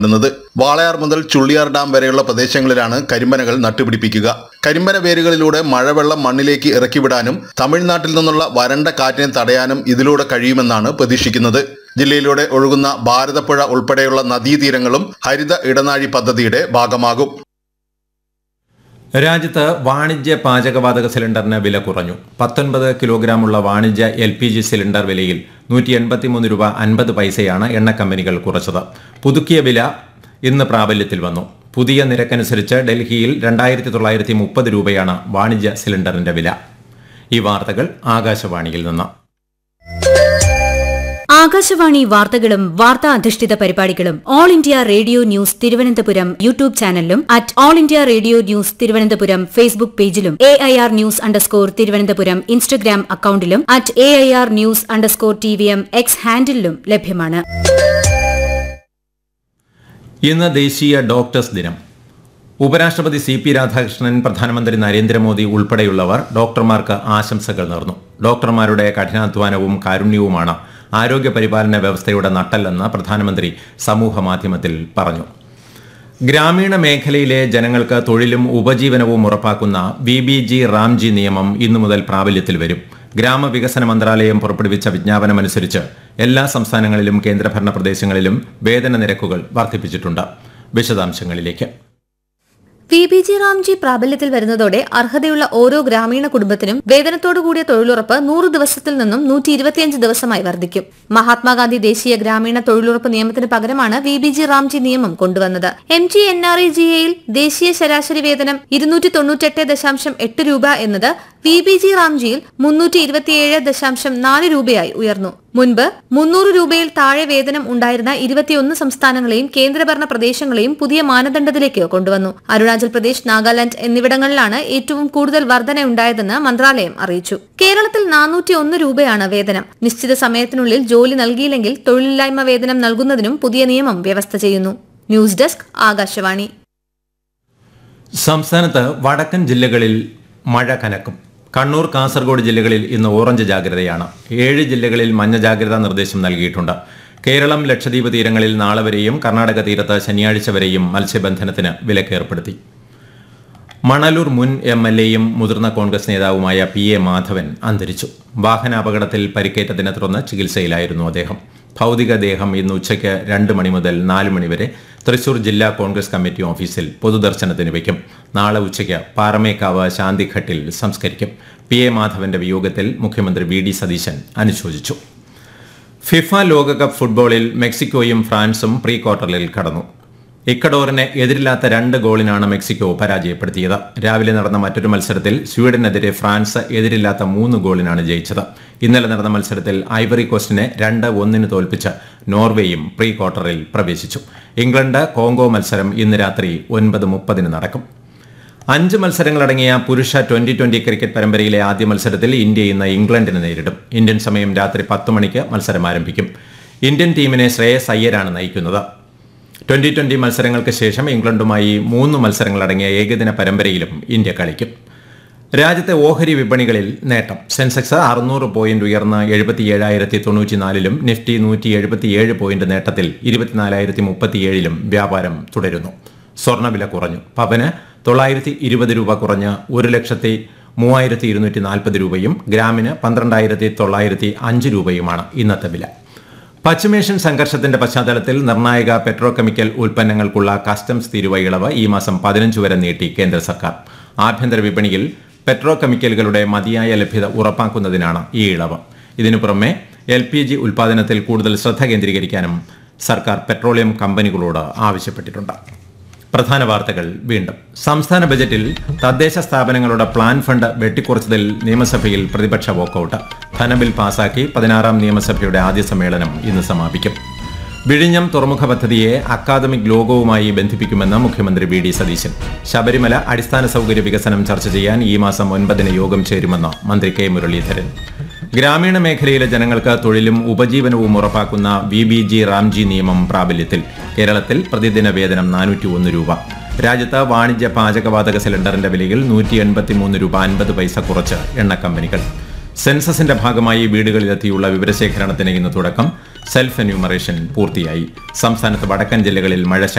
ുന്നത് വാളയാർ മുതൽ ചുള്ളിയാർ ഡാം വരെയുള്ള പ്രദേശങ്ങളിലാണ് കരിമ്പനകൾ നട്ടുപിടിപ്പിക്കുക കരിമ്പന വേരുകളിലൂടെ മഴവെള്ളം മണ്ണിലേക്ക് ഇറക്കിവിടാനും തമിഴ്നാട്ടിൽ നിന്നുള്ള വരണ്ട കാറ്റിനെ തടയാനും ഇതിലൂടെ കഴിയുമെന്നാണ് പ്രതീക്ഷിക്കുന്നത് ജില്ലയിലൂടെ ഒഴുകുന്ന ഭാരതപ്പുഴ ഉൾപ്പെടെയുള്ള നദീതീരങ്ങളും ഹരിത ഇടനാഴി പദ്ധതിയുടെ ഭാഗമാകും രാജ്യത്ത് വാണിജ്യ പാചകവാതക സിലിണ്ടറിന് വില കുറഞ്ഞു പത്തൊൻപത് കിലോഗ്രാമുള്ള വാണിജ്യ എൽ പി ജി സിലിണ്ടർ വിലയിൽ നൂറ്റി എൺപത്തിമൂന്ന് രൂപ അൻപത് പൈസയാണ് എണ്ണ കമ്പനികൾ കുറച്ചത് പുതുക്കിയ വില ഇന്ന് പ്രാബല്യത്തിൽ വന്നു പുതിയ നിരക്കനുസരിച്ച് ഡൽഹിയിൽ രണ്ടായിരത്തി തൊള്ളായിരത്തി മുപ്പത് രൂപയാണ് വാണിജ്യ സിലിണ്ടറിന്റെ വില ഈ വാർത്തകൾ ആകാശവാണിയിൽ നിന്ന് ആകാശവാണി വാർത്തകളും വാർത്താ അധിഷ്ഠിത പരിപാടികളും all India radio news Thiruvananthapuram YouTube ചാനലിലും at all India radio news Thiruvananthapuram Facebook പേജിലും A I R news underscore Thiruvananthapuram Instagram അക്കൌണ്ടിലും at A I R news underscore T V M X ഹാൻഡിലും ലഭ്യമാണ് ഇന്ന് ദേശീയ ഡോക്ടേഴ്സ് ദിനം ഉപരാഷ്ട്രപതി സി പി രാധാകൃഷ്ണൻ പ്രധാനമന്ത്രി നരേന്ദ്രമോദി ഉൾപ്പെടെയുള്ളവർ ഡോക്ടർമാർക്ക് ആശംസകൾ നേർന്നു ഡോക്ടർമാരുടെ കഠിനാധ്വാനവും കാരുണ്യവുമാണ് ആരോഗ്യ പരിപാലന വ്യവസ്ഥയുടെ നട്ടെല്ലെന്ന് പ്രധാനമന്ത്രി സമൂഹ മാധ്യമത്തിൽ പറഞ്ഞു ഗ്രാമീണ മേഖലയിലെ ജനങ്ങൾക്ക് തൊഴിലും ഉപജീവനവും ഉറപ്പാക്കുന്ന വി ബി ജി റാംജി നിയമം ഇന്നു മുതൽ പ്രാബല്യത്തിൽ വരും ഗ്രാമവികസന മന്ത്രാലയം പുറപ്പെടുവിച്ച വിജ്ഞാപനമനുസരിച്ച് എല്ലാ സംസ്ഥാനങ്ങളിലും കേന്ദ്രഭരണ പ്രദേശങ്ങളിലും വേതന നിരക്കുകൾ വർദ്ധിപ്പിച്ചിട്ടുണ്ട് വിശദാംശങ്ങളിലേക്ക് വി ബി ജി റാംജി പ്രാബല്യത്തിൽ വരുന്നതോടെ അർഹതയുള്ള ഓരോ ഗ്രാമീണ കുടുംബത്തിനും വേതനത്തോടുകൂടിയ തൊഴിലുറപ്പ് നൂറ് ദിവസത്തിൽ നിന്നും നൂറ്റി ഇരുപത്തിയഞ്ച് ദിവസമായി വർദ്ധിക്കും മഹാത്മാഗാന്ധി ദേശീയ ഗ്രാമീണ തൊഴിലുറപ്പ് നിയമത്തിന് പകരമാണ് വി ബി ജി റാംജി നിയമം കൊണ്ടുവന്നത് M G N R E G എയിൽ ദേശീയ ശരാശരി വേതനം ഇരുന്നൂറ്റി തൊണ്ണൂറ്റെട്ട് ദശാംശം എട്ട് രൂപ എന്നത് വി ബി ജി റാംജിയിൽ മുന്നൂറ്റി ഇരുപത്തിയേഴ് ദശാംശം നാല് രൂപയായി ഉയർന്നു മുൻപ് മുന്നൂറ് രൂപയിൽ താഴെ വേതനം ഉണ്ടായിരുന്ന ഇരുപത്തിയൊന്ന് സംസ്ഥാനങ്ങളെയും കേന്ദ്രഭരണ പ്രദേശങ്ങളെയും പുതിയ മാനദണ്ഡത്തിലേക്ക് കൊണ്ടുവന്നു അരുണാചൽ പ്രദേശ് നാഗാലാന്റ് എന്നിവിടങ്ങളിലാണ് ഏറ്റവും കൂടുതൽ വർധനയുണ്ടായതെന്ന് മന്ത്രാലയം അറിയിച്ചു കേരളത്തിൽ നാനൂറ്റി ഒന്ന് രൂപയാണ് വേതനം നിശ്ചിത സമയത്തിനുള്ളിൽ ജോലി നൽകിയില്ലെങ്കിൽ തൊഴിലില്ലായ്മ വേതനം നൽകുന്നതിനും പുതിയ നിയമം വ്യവസ്ഥ ചെയ്യുന്നു ന്യൂസ് ഡെസ്ക് ആകാശവാണി സംസ്ഥാനത്ത് വടക്കൻ ജില്ലകളിൽ മഴ കനക്കും കണ്ണൂർ കാസർഗോഡ് ജില്ലകളിൽ ഇന്ന് ഓറഞ്ച് ജാഗ്രതയാണ് ഏഴ് ജില്ലകളിൽ മഞ്ഞ ജാഗ്രതാ നിർദ്ദേശം നൽകിയിട്ടുണ്ട് കേരളം ലക്ഷദ്വീപ് തീരങ്ങളിൽ നാളെ വരെയും കർണാടക തീരത്ത് ശനിയാഴ്ച വരെയും മത്സ്യബന്ധനത്തിന് വിലക്കേർപ്പെടുത്തി മണലൂർ മുൻ എം എൽ എയും മുതിർന്ന കോൺഗ്രസ് നേതാവുമായ പി എ മാധവൻ അന്തരിച്ചു വാഹനാപകടത്തിൽ പരിക്കേറ്റതിനെ തുടർന്ന് ചികിത്സയിലായിരുന്നു അദ്ദേഹം ഭൗതികദേഹം ഇന്ന് ഉച്ചയ്ക്ക് രണ്ട് മണി മുതൽ നാല് മണി വരെ തൃശൂർ ജില്ലാ കോൺഗ്രസ് കമ്മിറ്റി ഓഫീസിൽ പൊതുദർശനത്തിന് വയ്ക്കും നാളെ ഉച്ചയ്ക്ക് പാറമേക്കാവ് ശാന്തിഘട്ടിൽ സംസ്കരിക്കും പി എ മാധവന്റെ വിയോഗത്തിൽ മുഖ്യമന്ത്രി വി ഡി സതീശൻ അനുശോചിച്ചു ഫിഫ ലോകകപ്പ് ഫുട്ബോളിൽ മെക്സിക്കോയും ഫ്രാൻസും പ്രീ ക്വാർട്ടറിൽ കടന്നു ഇക്കഡോറിനെ എതിരില്ലാത്ത രണ്ട് ഗോളിനാണ് മെക്സിക്കോ പരാജയപ്പെടുത്തിയത് രാവിലെ നടന്ന മറ്റൊരു മത്സരത്തിൽ സ്വീഡനെതിരെ ഫ്രാൻസ് എതിരില്ലാത്ത മൂന്ന് ഗോളിനാണ് ജയിച്ചത് ഇന്നലെ നടന്ന മത്സരത്തിൽ ഐവറി കോസ്റ്റിനെ രണ്ട് ഒന്നിന് തോൽപ്പിച്ച് നോർവേയും പ്രീ ക്വാർട്ടറിൽ പ്രവേശിച്ചു ഇംഗ്ലണ്ട് കോങ്കോ മത്സരം ഇന്ന് രാത്രി ഒൻപത് മുപ്പതിന് നടക്കും അഞ്ച് മത്സരങ്ങളടങ്ങിയ പുരുഷ ട്വന്റി ട്വന്റി ക്രിക്കറ്റ് പരമ്പരയിലെ ആദ്യ മത്സരത്തിൽ ഇന്ത്യ ഇന്ന് ഇംഗ്ലണ്ടിനെ നേരിടും ഇന്ത്യൻ സമയം രാത്രി പത്ത് മണിക്ക് മത്സരം ആരംഭിക്കും ഇന്ത്യൻ ടീമിനെ ശ്രേയസ് അയ്യരാണ് നയിക്കുന്നത് ട്വന്റി ട്വന്റി മത്സരങ്ങൾക്ക് ശേഷം ഇംഗ്ലണ്ടുമായി മൂന്ന് മത്സരങ്ങളടങ്ങിയ ഏകദിന പരമ്പരയിലും ഇന്ത്യ കളിക്കും രാജ്യത്തെ ഓഹരി വിപണികളിൽ നേട്ടം സെൻസെക്സ് അറുന്നൂറ് പോയിന്റ് ഉയർന്ന് എഴുപത്തിയേഴായിരത്തി തൊണ്ണൂറ്റിനാലിലും നിഫ്റ്റി നൂറ്റി എഴുപത്തിയേഴ് പോയിന്റ് നേട്ടത്തിൽ ഇരുപത്തിനാലായിരത്തി മുപ്പത്തിയേഴിലും വ്യാപാരം തുടരുന്നു സ്വർണ്ണവില കുറഞ്ഞു പവന് തൊള്ളായിരത്തി ഇരുപത് രൂപ കുറഞ്ഞ് ഒരു ലക്ഷത്തി മൂവായിരത്തി ഇരുന്നൂറ്റി നാൽപ്പത് രൂപയും ഗ്രാമിന് പന്ത്രണ്ടായിരത്തി തൊള്ളായിരത്തി അഞ്ച് രൂപയുമാണ് ഇന്നത്തെ വില പശ്ചിമേഷ്യൻ സംഘർഷത്തിന്റെ പശ്ചാത്തലത്തിൽ നിർണായക പെട്രോ കെമിക്കൽ ഉൽപ്പന്നങ്ങൾക്കുള്ള കസ്റ്റംസ് തീരുവ ഇളവ് ഈ മാസം പതിനഞ്ച് വരെ നീട്ടി കേന്ദ്ര സർക്കാർ ആഭ്യന്തര വിപണിയിൽ പെട്രോ കെമിക്കലുകളുടെ മതിയായ ലഭ്യത ഉറപ്പാക്കുന്നതിനാണ് ഈ ഇളവ് ഇതിനു പുറമെ എൽ പി ജി ഉൽപാദനത്തിൽ കൂടുതൽ ശ്രദ്ധ കേന്ദ്രീകരിക്കാനും സർക്കാർ പെട്രോളിയം കമ്പനികളോട് ആവശ്യപ്പെട്ടിട്ടുണ്ട് പ്രധാന വാർത്തകൾ വീണ്ടും സംസ്ഥാന ബജറ്റിൽ തദ്ദേശ സ്ഥാപനങ്ങളുടെ പ്ലാൻ ഫണ്ട് വെട്ടിക്കുറച്ചതിൽ നിയമസഭയിൽ പ്രതിപക്ഷ വോക്കൌട്ട് ധനബിൽ പാസാക്കി പതിനാറാം നിയമസഭയുടെ ആദ്യ സമ്മേളനം ഇന്ന് സമാപിക്കും വിഴിഞ്ഞം തുറമുഖ പദ്ധതിയെ അക്കാദമിക് ലോകവുമായി ബന്ധിപ്പിക്കുമെന്ന് മുഖ്യമന്ത്രി വി ഡി സതീശൻ ശബരിമല അടിസ്ഥാന സൗകര്യ വികസനം ചർച്ച ചെയ്യാൻ ഈ മാസം ഒൻപതിന് യോഗം ചേരുമെന്ന് മന്ത്രി കെ മുരളീധരൻ ഗ്രാമീണ മേഖലയിലെ ജനങ്ങൾക്ക് തൊഴിലും ഉപജീവനവും ഉറപ്പാക്കുന്ന വി ബി ജി റാംജി നിയമം പ്രാബല്യത്തിൽ കേരളത്തിൽ പ്രതിദിന വേതനം നാനൂറ്റി ഒന്ന് രൂപ രാജ്യത്ത് വാണിജ്യ പാചകവാതക സിലിണ്ടറിന്റെ വിലയിൽ നൂറ്റി എൺപത്തിമൂന്ന് രൂപ അൻപത് പൈസ കുറച്ച് എണ്ണ കമ്പനികൾ സെൻസസിന്റെ ഭാഗമായി വീടുകളിലെത്തിയുള്ള വിവരശേഖരണത്തിന് ഇന്ന് തുടക്കം സെൽഫ് എന്യൂമറേഷൻ പൂർത്തിയായി സംസ്ഥാനത്ത് വടക്കൻ ജില്ലകളിൽ മഴ